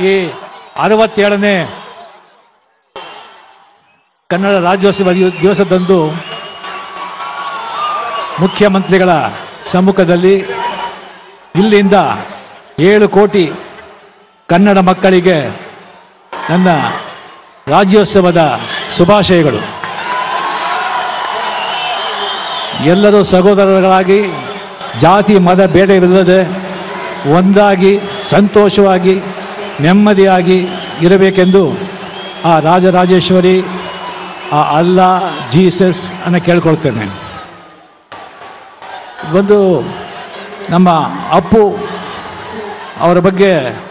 ಈ ಅರವತ್ತೇಳನೇ ಕನ್ನಡ ರಾಜ್ಯೋತ್ಸವ ದಿವ- ದಿವಸದಂದು ಮುಖ್ಯಮಂತ್ರಿಗಳ ಸಮ್ಮುಖದಲ್ಲಿ ಇಲ್ಲಿಂದ ಏಳು ಕೋಟಿ ಕನ್ನಡ ಮಕ್ಕಳಿಗೆ ನನ್ನ ರಾಜ್ಯೋತ್ಸವದ ಶುಭಾಶಯಗಳು ಎಲ್ಲರೂ ಸಹೋದರರಾಗಿ ಜಾತಿ ಮತ ಭೇದವಿಲ್ಲದೆ ಒಂದಾಗಿ ಸಂತೋಷವಾಗಿ ನೆಮ್ಮದಿಯಾಗಿ ಇರಬೇಕೆಂದು ಆ ರಾಜರಾಜೇಶ್ವರಿ ಆ ಅಲ್ಲಾ ಜೀಸಸ್ ಅನ್ನು ಕೇಳ್ಕೊಳ್ತೇನೆ ಒಂದು ನಮ್ಮ ಅಪ್ಪು ಅವರ ಬಗ್ಗೆ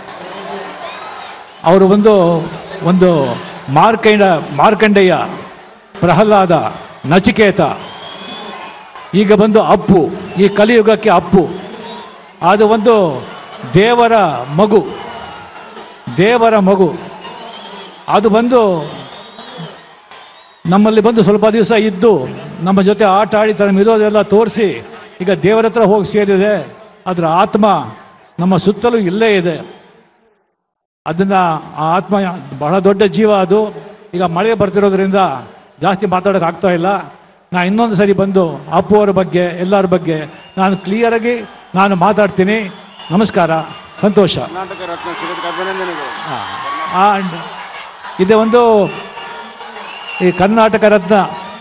ಅವರು ಒಂದು ಒಂದು ಮಾರ್ಕಂಡ ಮಾರ್ಕಂಡೇಯ ಪ್ರಹ್ಲಾದ ನಚಿಕೇತ ಈಗ ಬಂದು ಅಪ್ಪು ಈ ಕಲಿಯುಗಕ್ಕೆ ಅಪ್ಪು ಅದು ಒಂದು ದೇವರ ಮಗು ದೇವರ ಮಗು ಅದು ಬಂದು ನಮ್ಮಲ್ಲಿ ಬಂದು ಸ್ವಲ್ಪ ದಿವಸ ಇದ್ದು ನಮ್ಮ ಜೊತೆ ಆಟ ಆಡಿ ತನ್ನ ಇರೋದೆಲ್ಲ ತೋರಿಸಿ ಈಗ ದೇವರ ಹತ್ರ ಹೋಗಿ ಸೇರಿದೆ ಅದರ ಆತ್ಮ ನಮ್ಮ ಸುತ್ತಲೂ ಇಲ್ಲೇ ಇದೆ ಅದನ್ನು ಆ ಆತ್ಮ ಬಹಳ ದೊಡ್ಡ ಜೀವ ಅದು ಈಗ ಮಳೆ ಬರ್ತಿರೋದ್ರಿಂದ ಜಾಸ್ತಿ ಮಾತಾಡೋಕೆ ಆಗ್ತಾ ಇಲ್ಲ ನಾ ಇನ್ನೊಂದು ಸರಿ ಬಂದು ಅಪ್ಪು ಅವರ ಬಗ್ಗೆ ಎಲ್ಲರ ಬಗ್ಗೆ ನಾನು ಕ್ಲಿಯರಾಗಿ ನಾನು ಮಾತಾಡ್ತೀನಿ ನಮಸ್ಕಾರ ಸಂತೋಷ ಕರ್ನಾಟಕ ರತ್ನ ಸಿಗೋದಕ್ಕೆ ಅಭಿನಂದನೆಗಳು ಆ್ಯಂಡ್ ಇದು ಒಂದು ಈ ಕರ್ನಾಟಕ ರತ್ನ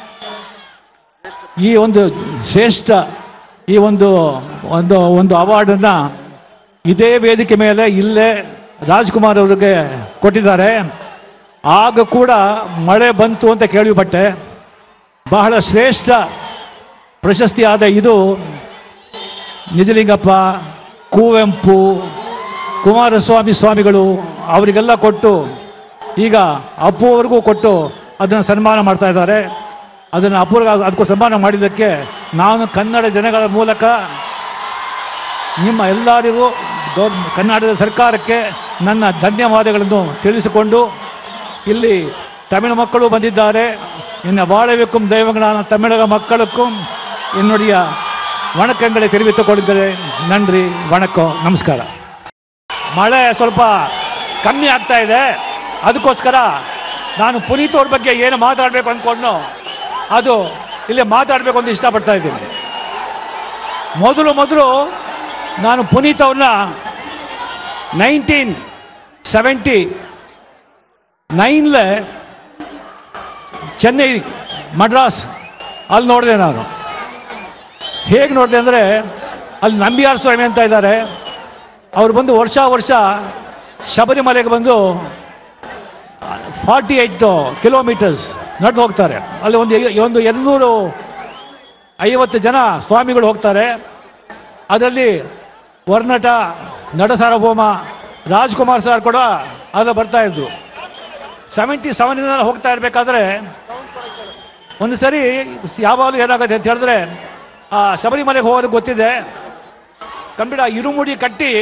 ಈ ಒಂದು ಶ್ರೇಷ್ಠ ಈ ಒಂದು ಒಂದು ಒಂದು ಅವಾರ್ಡನ್ನು ಇದೇ ವೇದಿಕೆ ಮೇಲೆ ಇಲ್ಲೇ ರಾಜ್ಕುಮಾರ್ ಅವರಿಗೆ ಕೊಟ್ಟಿದ್ದಾರೆ ಆಗ ಕೂಡ ಮಳೆ ಬಂತು ಅಂತ ಕೇಳಿಪಟ್ಟೆ ಬಹಳ ಶ್ರೇಷ್ಠ ಪ್ರಶಸ್ತಿಯಾದ ಇದು ನಿಜಲಿಂಗಪ್ಪ ಕುವೆಂಪು ಕುಮಾರಸ್ವಾಮಿ ಸ್ವಾಮಿಗಳು ಅವರಿಗೆಲ್ಲ ಕೊಟ್ಟು ಈಗ ಅಪ್ಪು ಅವ್ರಿಗೂ ಕೊಟ್ಟು ಅದನ್ನು ಸನ್ಮಾನ ಮಾಡ್ತಾ ಇದ್ದಾರೆ ಅದನ್ನು ಅಪ್ಪುರ್ಗೆ ಅದಕ್ಕೂ ಸನ್ಮಾನ ಮಾಡಿದ್ದಕ್ಕೆ ನಾನು ಕನ್ನಡ ಜನಗಳ ಮೂಲಕ ನಿಮ್ಮ ಎಲ್ಲರಿಗೂ ಗೌರ್ ಕರ್ನಾಟಕದ ಸರ್ಕಾರಕ್ಕೆ ನನ್ನ ಧನ್ಯವಾದಗಳನ್ನು ತಿಳಿಸಿಕೊಂಡು ಇಲ್ಲಿ ತಮಿಳು ಮಕ್ಕಳು ಬಂದಿದ್ದಾರೆ என்ன வாழவைக்கும் தெய்வங்களான தமிழக மக்களுக்கும் என்னுடைய வணக்கங்களை தெரிவித்துக் கொள்கிறேன் நன்றி வணக்கம் ನಮಸ್ಕಾರ ಮಳೆ ಸ್ವಲ್ಪ ಕಮ್ಮಿ ಆಗ್ತಾ ಇದೆ ಅದಕ್ಕೋಸ್ಕರ ನಾನು ಪುನೀತ್ ಅವ್ರ ಬಗ್ಗೆ ಏನು ಮಾತಾಡಬೇಕು ಅಂದ್ಕೊಂಡು ಅದು ಇಲ್ಲಿ ಮಾತಾಡಬೇಕು ಅಂತ ಇಷ್ಟಪಡ್ತಾ ಇದ್ದೀನಿ ಮೊದಲು ಮೊದಲು ನಾನು ಪುನೀತ್ ಅವ್ರನ್ನ ನೈನ್ಟೀನ್ ಸೆವೆಂಟಿ ನೈನ್ಲೆ ಚೆನ್ನೈ ಮಡ್ರಾಸ್ ಅಲ್ಲಿ ನೋಡಿದೆ ನಾನು ಹೇಗೆ ನೋಡಿದೆ ಅಂದರೆ ಅಲ್ಲಿ ನಂಬಿಯಾರ್ ಸ್ವಾಮಿ ಅಂತ ಇದ್ದಾರೆ ಅವ್ರು ಬಂದು ವರ್ಷ ವರ್ಷ ಶಬರಿಮಲೆಗೆ ಬಂದು ಫಾರ್ಟಿ ಏಯ್ಟ್ ಕಿಲೋಮೀಟರ್ಸ್ ನಡೆದು ಹೋಗ್ತಾರೆ ಅಲ್ಲಿ ಒಂದು ಒಂದು ಎರಡುನೂರು ಐವತ್ತು ಜನ ಸ್ವಾಮಿಗಳು ಹೋಗ್ತಾರೆ ಅದರಲ್ಲಿ ವರ್ನಟ ನಟ ಸಾರ್ವಭೌಮ ರಾಜ್ಕುಮಾರ್ ಸರ್ ಕೂಡ ಅಲ್ಲ ಬರ್ತಾ ಇದ್ರು ಸೆವೆಂಟಿ ಸೆವೆನಿಂದ ಹೋಗ್ತಾ ಇರಬೇಕಾದ್ರೆ ಒಂದು ಸರಿ ಯಾವಾಗಲೂ ಏನಾಗುತ್ತೆ ಅಂತ ಹೇಳಿದ್ರೆ ಆ ಶಬರಿಮಲೆಗೆ ಹೋಗೋದು ಗೊತ್ತಿದೆ ಕಂಬಿಡ ಇರುಮುಡಿ ಕಟ್ಟಿ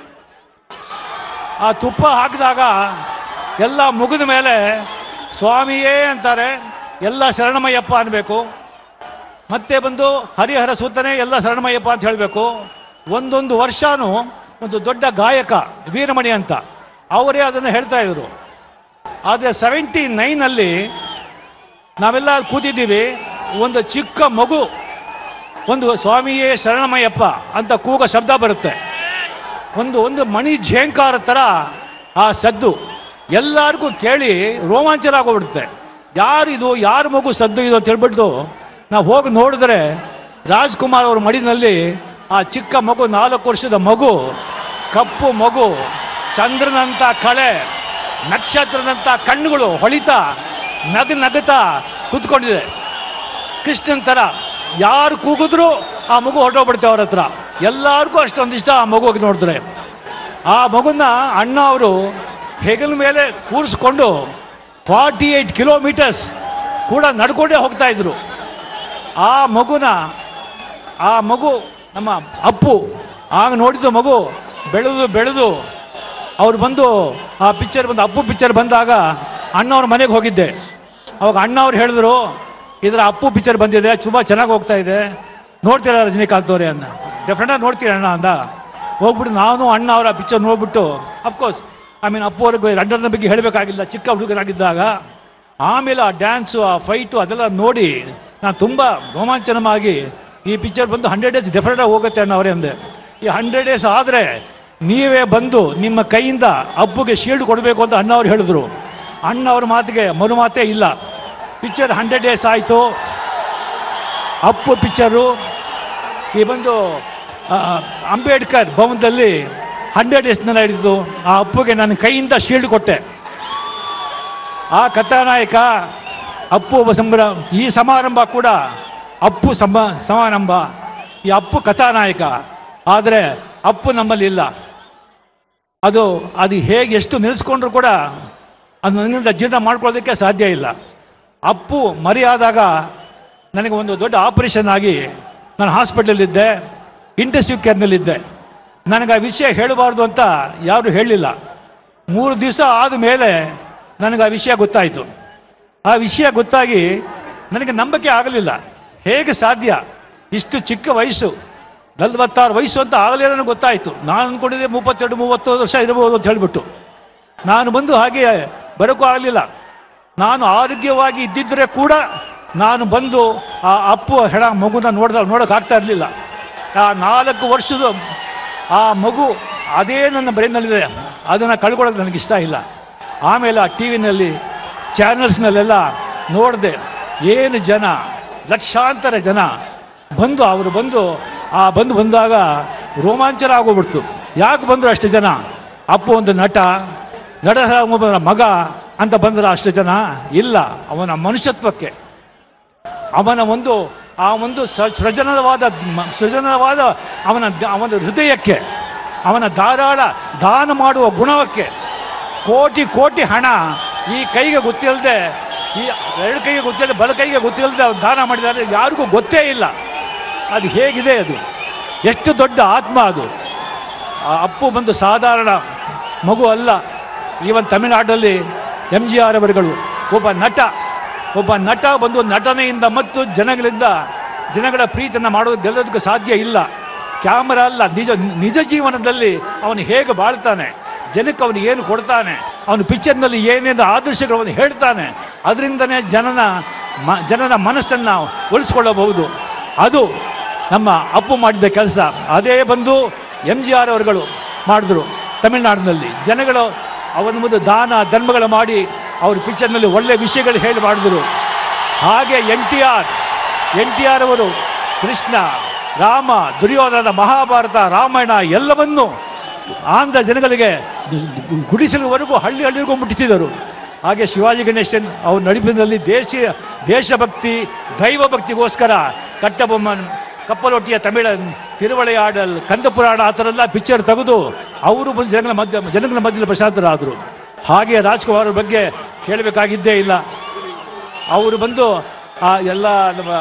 ಆ ತುಪ್ಪ ಹಾಕಿದಾಗ ಎಲ್ಲ ಮುಗಿದ ಮೇಲೆ ಸ್ವಾಮಿಯೇ ಅಂತಾರೆ ಎಲ್ಲ ಶರಣಮಯ್ಯಪ್ಪ ಅನ್ಬೇಕು ಮತ್ತೆ ಬಂದು ಹರಿಹರ ಸೂತನೇ ಎಲ್ಲ ಶರಣಮಯ್ಯಪ್ಪ ಅಂತ ಹೇಳಬೇಕು ಒಂದೊಂದು ವರ್ಷನೂ ಒಂದು ದೊಡ್ಡ ಗಾಯಕ ವೀರಮಣಿ ಅಂತ ಅವರೇ ಅದನ್ನು ಹೇಳ್ತಾ ಇದ್ರು ಆದರೆ ಸೆವೆಂಟಿ ನೈನಲ್ಲಿ ನಾವೆಲ್ಲ ಅಲ್ಲಿ ಕೂತಿದ್ದೀವಿ ಒಂದು ಚಿಕ್ಕ ಮಗು ಒಂದು ಸ್ವಾಮಿಯೇ ಶರಣಮಯ್ಯಪ್ಪ ಅಂತ ಕೂಗ ಶಬ್ದ ಬರುತ್ತೆ ಒಂದು ಒಂದು ಮಣಿ ಝೇಂಕಾರ ಥರ ಆ ಸದ್ದು ಎಲ್ಲರಿಗೂ ಕೇಳಿ ರೋಮಾಂಚನ ಆಗೋಗ್ಬಿಡುತ್ತೆ ಯಾರಿದು ಯಾರ ಮಗು ಸದ್ದು ಇದು ಅಂತ ಹೇಳ್ಬಿಟ್ಟು ನಾವು ಹೋಗಿ ನೋಡಿದ್ರೆ ರಾಜ್ಕುಮಾರ್ ಅವ್ರ ಮಡಿನಲ್ಲಿ ಆ ಚಿಕ್ಕ ಮಗು ನಾಲ್ಕು ವರ್ಷದ ಮಗು ಕಪ್ಪು ಮಗು ಚಂದ್ರನಂಥ ಕಳೆ ನಕ್ಷತ್ರದಂಥ ಕಣ್ಣುಗಳು ಹೊಳಿತಾ ನಗ ನಗುತ್ತಾ ಕೂತ್ಕೊಂಡಿದೆ ಕೃಷ್ಣನ್ ಥರ ಯಾರು ಕೂಗಿದ್ರು ಆ ಮಗು ಹೊರಟೋಗ್ಬಿಡುತ್ತೆ ಅವ್ರ ಹತ್ರ ಎಲ್ಲರಿಗೂ ಅಷ್ಟೊಂದು ಇಷ್ಟ ಆ ಮಗುಗೆ ನೋಡಿದ್ರೆ ಆ ಮಗುನ ಅಣ್ಣ ಅವರು ಹೆಗಲ ಮೇಲೆ ಕೂರಿಸ್ಕೊಂಡು ಫಾರ್ಟಿ ಏಯ್ಟ್ ಕಿಲೋಮೀಟರ್ಸ್ ಕೂಡ ನಡ್ಕೊಂಡೇ ಹೋಗ್ತಾ ಇದ್ರು ಆ ಮಗುನ ಆ ಮಗು ನಮ್ಮ ಅಪ್ಪು ಆಗ ನೋಡಿದ ಮಗು ಬೆಳೆದು ಬೆಳೆದು ಅವ್ರು ಬಂದು ಆ ಪಿಕ್ಚರ್ ಬಂದು ಅಪ್ಪು ಪಿಕ್ಚರ್ ಬಂದಾಗ ಅಣ್ಣವ್ರ ಮನೆಗೆ ಹೋಗಿದ್ದೆ ಅವಾಗ ಅಣ್ಣ ಅವ್ರು ಹೇಳಿದ್ರು ಇದರ ಅಪ್ಪು ಪಿಕ್ಚರ್ ಬಂದಿದೆ ತುಂಬ ಚೆನ್ನಾಗಿ ಹೋಗ್ತಾ ಇದೆ ನೋಡ್ತೀರಾ ರಜನಿಕಾಂತ್ ಅವರೇ ಅನ್ನ ಡೆಫಿನೆಟಾಗಿ ನೋಡ್ತೀರ ಅಣ್ಣ ಅಂದ ಹೋಗ್ಬಿಟ್ಟು ನಾನು ಅಣ್ಣ ಅವರ ಪಿಕ್ಚರ್ ನೋಡ್ಬಿಟ್ಟು ಅಫ್ಕೋರ್ಸ್ ಐ ಮೀನ್ ಅಪ್ಪು ಅವ್ರಿಗೆ ರಂಡನ ಬಗ್ಗೆ ಹೇಳಬೇಕಾಗಿಲ್ಲ ಚಿಕ್ಕ ಹುಡುಗರಾಗಿದ್ದಾಗ ಆಮೇಲೆ ಆ ಡ್ಯಾನ್ಸು ಆ ಫೈಟು ಅದೆಲ್ಲ ನೋಡಿ ನಾನು ತುಂಬ ರೋಮಾಂಚನವಾಗಿ ಈ ಪಿಕ್ಚರ್ ಬಂದು ಹಂಡ್ರೆಡ್ ಡೇಸ್ ಡೆಫಿನೆಟಾಗಿ ಹೋಗುತ್ತೆ ಅಣ್ಣವರೇ ಅಂದೆ ಈ ಹಂಡ್ರೆಡ್ ಡೇಸ್ ಆದರೆ ನೀವೇ ಬಂದು ನಿಮ್ಮ ಕೈಯಿಂದ ಅಪ್ಪುಗೆ ಶೀಲ್ಡ್ ಕೊಡಬೇಕು ಅಂತ ಅಣ್ಣವ್ರು ಹೇಳಿದ್ರು ಅಣ್ಣವ್ರ ಮಾತಿಗೆ ಮರು ಮಾತೇ ಇಲ್ಲ ಪಿಕ್ಚರ್ ಹಂಡ್ರೆಡ್ ಡೇಸ್ ಆಯಿತು ಅಪ್ಪು ಪಿಕ್ಚರು ಈ ಬಂದು ಆ, ಅಂಬೇಡ್ಕರ್ ಭವನದಲ್ಲಿ ಹಂಡ್ರೆಡ್ ಡೇಸ್ನೆಲ್ಲ ಹಿಡಿದು ಆ ಅಪ್ಪುಗೆ ನನ್ನ ಕೈಯಿಂದ ಶೀಲ್ಡ್ ಕೊಟ್ಟೆ ಆ ಕಥಾನಾಯಕ ಅಪ್ಪು ಸಂಭ್ರ ಈ ಸಮಾರಂಭ ಕೂಡ ಅಪ್ಪು ಸಮ ಸಮಾರಂಭ ಈ ಅಪ್ಪು ಕಥಾನಾಯಕ ಆದರೆ ಅಪ್ಪು ನಮ್ಮಲ್ಲಿ ಇಲ್ಲ ಅದು ಅದು ಹೇಗೆ ಎಷ್ಟು ನೆನೆಸ್ಕೊಂಡ್ರು ಕೂಡ ಅದು ನನ್ನಿಂದ ಜೀರ್ಣ ಮಾಡ್ಕೊಳ್ಳೋದಕ್ಕೆ ಸಾಧ್ಯ ಇಲ್ಲ ಅಪ್ಪು ಮರಿಯಾದಾಗ ನನಗೆ ಒಂದು ದೊಡ್ಡ ಆಪರೇಷನ್ ಆಗಿ ನಾನು ಹಾಸ್ಪಿಟಲಲ್ಲಿದ್ದೆ ಇಂಟೆನ್ಸಿವ್ ಕೇರ್ನಲ್ಲಿದ್ದೆ ನನಗೆ ಆ ವಿಷಯ ಹೇಳಬಾರ್ದು ಅಂತ ಯಾರು ಹೇಳಲಿಲ್ಲ ಮೂರು ದಿವಸ ಆದ ಮೇಲೆ ನನಗೆ ಆ ವಿಷಯ ಗೊತ್ತಾಯಿತು ಆ ವಿಷಯ ಗೊತ್ತಾಗಿ ನನಗೆ ನಂಬಿಕೆ ಆಗಲಿಲ್ಲ ಹೇಗೆ ಸಾಧ್ಯ ಇಷ್ಟು ಚಿಕ್ಕ ವಯಸ್ಸು ನಲ್ವತ್ತಾರು ವಯಸ್ಸು ಅಂತ ಆಗಲೇ ನನಗೆ ಗೊತ್ತಾಯಿತು ನಾನು ಅಂದ್ಕೊಂಡಿದ್ದೆ ಮೂವತ್ತೆರಡು ಮೂವತ್ತು ವರ್ಷ ಇರಬಹುದು ಅಂತ ಹೇಳಿಬಿಟ್ಟು ನಾನು ಬಂದು ಹಾಗೆ ಬರೋಕ್ಕೂ ಆಗಲಿಲ್ಲ ನಾನು ಆರೋಗ್ಯವಾಗಿ ಇದ್ದಿದ್ದರೆ ಕೂಡ ನಾನು ಬಂದು ಆ ಅಪ್ಪು ಹೆಣ ಮಗುನ ನೋಡ್ದ ನೋಡೋಕೆ ಆಗ್ತಾ ಇರಲಿಲ್ಲ ಆ ನಾಲ್ಕು ವರ್ಷದ ಆ ಮಗು ಅದೇ ನನ್ನ ಬ್ರೈನ್ನಲ್ಲಿದೆ ಅದನ್ನು ಕಳ್ಕೊಳ್ಳೋದು ನನಗೆ ಇಷ್ಟ ಇಲ್ಲ ಆಮೇಲೆ ಆ ಟಿ ವಿನಲ್ಲಿ ಚಾನಲ್ಸ್ನಲ್ಲೆಲ್ಲ ನೋಡಿದೆ ಏನು ಜನ ಲಕ್ಷಾಂತರ ಜನ ಬಂದು ಅವರು ಬಂದು ಆ ಬಂದು ಬಂದಾಗ ರೋಮಾಂಚನ ಆಗೋಗ್ಬಿಡ್ತು ಯಾಕೆ ಬಂದರು ಅಷ್ಟು ಜನ ಅಪ್ಪು ಒಂದು ನಟ ನಟ ಒಬ್ಬ ಮಗ ಅಂತ ಬಂದ್ರ ಅಷ್ಟು ಜನ ಇಲ್ಲ ಅವನ ಮನುಷ್ಯತ್ವಕ್ಕೆ ಅವನ ಒಂದು ಆ ಒಂದು ಸ- ಸೃಜನವಾದ ಮ- ಸೃಜನವಾದ ಅವನ ದ- ಅವನ ಹೃದಯಕ್ಕೆ ಅವನ ಧಾರಾಳ ದಾನ ಮಾಡುವ ಗುಣಕ್ಕೆ ಕೋಟಿ ಕೋಟಿ ಹಣ ಈ ಕೈಗೆ ಗೊತ್ತಿಲ್ಲದೆ ಈ ಎರಡು ಕೈಗೆ ಗೊತ್ತಿಲ್ಲದೆ ಬಲ ಕೈಗೆ ಗೊತ್ತಿಲ್ಲದೆ ಅವ್ನು ದಾನ ಮಾಡಿದ್ದಾರೆ ಯಾರಿಗೂ ಗೊತ್ತೇ ಇಲ್ಲ ಅದು ಹೇಗಿದೆ ಅದು ಎಷ್ಟು ದೊಡ್ಡ ಆತ್ಮ ಅದು ಆ ಅಪ್ಪು ಬಂದು ಸಾಧಾರಣ ಮಗು ಅಲ್ಲ ಈವನ್ ತಮಿಳುನಾಡಲ್ಲಿ ಎಮ್ ಜಿ ಆರ್ ಅವರುಗಳು ಒಬ್ಬ ನಟ ಒಬ್ಬ ನಟ ಬಂದು ನಟನೆಯಿಂದ ಮತ್ತು ಜನಗಳಿಂದ ಜನಗಳ ಪ್ರೀತಿಯನ್ನು ಮಾಡೋದು ಗೆಲ್ಲೋದಕ್ಕೆ ಸಾಧ್ಯ ಇಲ್ಲ ಕ್ಯಾಮರಾ ಅಲ್ಲ ನಿಜ ನಿಜ ಜೀವನದಲ್ಲಿ ಅವನು ಹೇಗೆ ಬಾಳ್ತಾನೆ ಜನಕ್ಕೆ ಅವನು ಏನು ಕೊಡ್ತಾನೆ ಅವನು ಪಿಕ್ಚರ್ನಲ್ಲಿ ಏನೇನು ಆದರ್ಶಗಳು ಅವನು ಹೇಳ್ತಾನೆ ಅದರಿಂದನೇ ಜನನ ಮ ಜನನ ಮನಸ್ಸನ್ನು ಉಳಿಸ್ಕೊಳ್ಳಬಹುದು ಅದು ನಮ್ಮ ಅಪ್ಪು ಮಾಡಿದ ಕೆಲಸ ಅದೇ ಬಂದು ಎಮ್ ಜಿ ಆರ್ ಅವರುಗಳು ಮಾಡಿದ್ರು ತಮಿಳುನಾಡಿನಲ್ಲಿ ಜನಗಳು ಅವನ ಮುಂದೆ ದಾನ ಧರ್ಮಗಳು ಮಾಡಿ ಅವ್ರ ಪಿಕ್ಚರ್ನಲ್ಲಿ ಒಳ್ಳೆ ವಿಷಯಗಳು ಹೇಳಿ ಮಾಡಿದ್ರು ಹಾಗೆ N T R N T R ಅವರು ಕೃಷ್ಣ ರಾಮ ದುರ್ಯೋಧನ ಮಹಾಭಾರತ ರಾಮಾಯಣ ಎಲ್ಲವನ್ನೂ ಆಂಧ್ರ ಜನಗಳಿಗೆ ಗುಡಿಸಲುವರೆಗೂ ಹಳ್ಳಿ ಹಳ್ಳಿಗೂ ಮುಟ್ಟಿಸಿದರು ಹಾಗೆ ಶಿವಾಜಿ ಗಣೇಶನ್ ಅವ್ರ ನಡಿಪಿನಲ್ಲಿ ದೇಶೀಯ ದೇಶಭಕ್ತಿ ದೈವ ಭಕ್ತಿಗೋಸ್ಕರ ಕಟ್ಟಬೊಮ್ಮನ್ ಕಪ್ಪಲೊಟ್ಟಿಯ ತಮಿಳ ತಿರುವಳೆಯಾಡಲ್ ಕಂದಪುರಾಣ ಆ ಥರ ಎಲ್ಲ ಪಿಕ್ಚರ್ ತೆಗೆದು ಅವರು ಬಂದು ಜನಗಳ ಮಧ್ಯ ಜನಗಳ ಮಧ್ಯದಲ್ಲಿ ಪ್ರಶಾಂತರಾದರು ಹಾಗೆ ರಾಜ್ಕುಮಾರ್ ಅವ್ರ ಬಗ್ಗೆ ಕೇಳಬೇಕಾಗಿದ್ದೇ ಇಲ್ಲ ಅವರು ಬಂದು ಆ ಎಲ್ಲ ನಮ್ಮ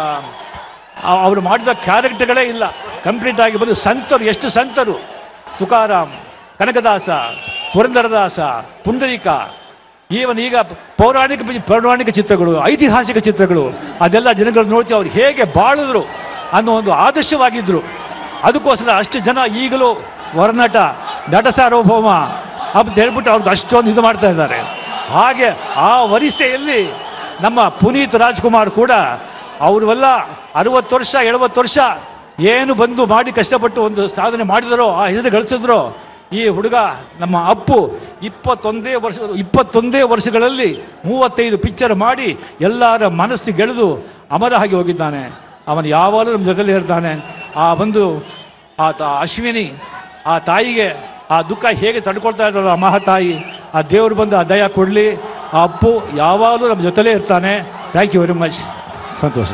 ಆ- ಅವರು ಮಾಡಿದ ಕ್ಯಾರೆಕ್ಟರ್ಗಳೇ ಇಲ್ಲ ಕಂಪ್ಲೀಟ್ ಆಗಿ ಬಂದು ಸಂತರು ಎಷ್ಟು ಸಂತರು ತುಕಾರಾಮ್ ಕನಕದಾಸ ಪುರಂದರದಾಸ ಪುಂಡರೀಕ ಈವನ್ ಈಗ ಪೌರಾಣಿಕ ಪಿ- ಪೌರಾಣಿಕ ಚಿತ್ರಗಳು ಐತಿಹಾಸಿಕ ಚಿತ್ರಗಳು ಅದೆಲ್ಲ ಜನಗಳು ನೋಡ್ತೀವಿ ಅವ್ರು ಹೇಗೆ ಬಾಳಿದ್ರು ಅನ್ನೋ ಒಂದು ಆದರ್ಶವಾಗಿದ್ದರು ಅದಕ್ಕೋಸ್ಕರ ಅಷ್ಟು ಜನ ಈಗಲೂ ಹೊರನಟ ನಟ ಸಾರ್ವಭೌಮ ಅಂತ ಹೇಳ್ಬಿಟ್ಟು ಅವ್ರಿಗೆ ಅಷ್ಟೊಂದು ಇದು ಮಾಡ್ತಾ ಇದ್ದಾರೆ ಹಾಗೆ ಆ ವರಿಸೆಯಲ್ಲಿ ನಮ್ಮ ಪುನೀತ್ ರಾಜ್ಕುಮಾರ್ ಕೂಡ ಅವರೆಲ್ಲ ಅರುವತ್ತು ವರ್ಷ ಎಳುವತ್ತು ವರ್ಷ ಏನು ಬಂದು ಮಾಡಿ ಕಷ್ಟಪಟ್ಟು ಒಂದು ಸಾಧನೆ ಮಾಡಿದರೋ ಆ ಹೆಸರು ಗಳಿಸಿದ್ರೋ ಈ ಹುಡುಗ ನಮ್ಮ ಅಪ್ಪು ಇಪ್ಪತ್ತೊಂದೇ ವರ್ಷ ಇಪ್ಪತ್ತೊಂದೇ ವರ್ಷಗಳಲ್ಲಿ ಮೂವತ್ತೈದು ಪಿಕ್ಚರ್ ಮಾಡಿ ಎಲ್ಲರ ಮನಸ್ಸು ಗೆಳೆದು ಅಮರ ಆಗಿ ಹೋಗಿದ್ದಾನೆ ಅವನು ಯಾವಾಗಲೂ ನಮ್ಮ ಜೊತೆಲಿ ಇರ್ತಾನೆ ಆ ಒಂದು ಆ ತ- ಅಶ್ವಿನಿ ಆ ತಾಯಿಗೆ ಆ ದುಃಖ ಹೇಗೆ ತಡ್ಕೊಳ್ತಾ ಇರ್ತಾರೋ ಆ ಮಹಾತಾಯಿ ಆ ದೇವರು ಬಂದು ಆ ದಯ ಕೊಡಲಿ ಆ ಅಪ್ಪು ಯಾವಾಗಲೂ ನಮ್ಮ ಜೊತೆಲೇ ಇರ್ತಾನೆ ಥ್ಯಾಂಕ್ ಯು ವೆರಿ ಮಚ್ ಸಂತೋಷ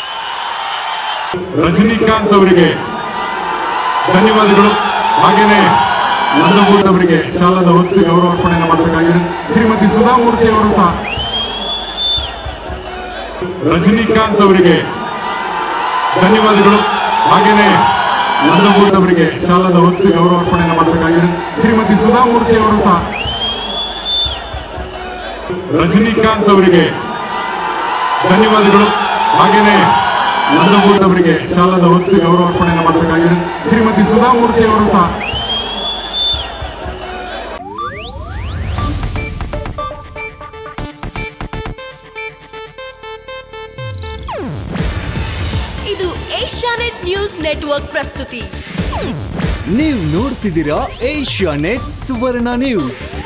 ರಜನಿಕಾಂತ್ ಅವರಿಗೆ ಧನ್ಯವಾದಗಳು ಹಾಗೇನೆ ನಂದಮೂರ್ತಿ ಅವರಿಗೆ ಶಾಲದ ಹೊತ್ತಿಸಿ ಗೌರವಾರ್ಪಣೆಯನ್ನು ಮಾಡಬೇಕಾಗಿದೆ ಶ್ರೀಮತಿ ಸುಧಾಮೂರ್ತಿ ಅವರು ಸಹ ರಜನಿಕಾಂತ್ ಅವರಿಗೆ ಧನ್ಯವಾದಗಳು ಹಾಗೇನೆ ನಂದಮೂರ್ತಿ ಅವರಿಗೆ ಶಾಲದ ಹೊತ್ತಿಸಿ ಗೌರವಾರ್ಪಣೆಯನ್ನು ಮಾಡಬೇಕಾಗಿದೆ ಶ್ರೀಮತಿ ಸುಧಾಮೂರ್ತಿ ಅವರು ಸಹ ರಜನಿಕಾಂತ್ ಅವರಿಗೆ ಧನ್ಯವಾದಗಳು ಹಾಗೇನೆ ನಂದಮೂರ್ತಿ ಅವರಿಗೆ ಶಾಲದ ಹೊತ್ತಿಸಿ ಗೌರವಾರ್ಪಣೆಯನ್ನು ಮಾಡಬೇಕಾಗಿದೆ ಶ್ರೀಮತಿ ಸುಧಾಮೂರ್ತಿ ಅವರು ಸಹ ಇದು ಏಷ್ಯಾನೆಟ್ ನ್ಯೂಸ್ ನೆಟ್ವರ್ಕ್ ಪ್ರಸ್ತುತಿ ನೀವು ನೋಡ್ತಿದ್ದೀರಾ ಏಷ್ಯಾ ನೆಟ್ ಸುವರ್ಣ ನ್ಯೂಸ್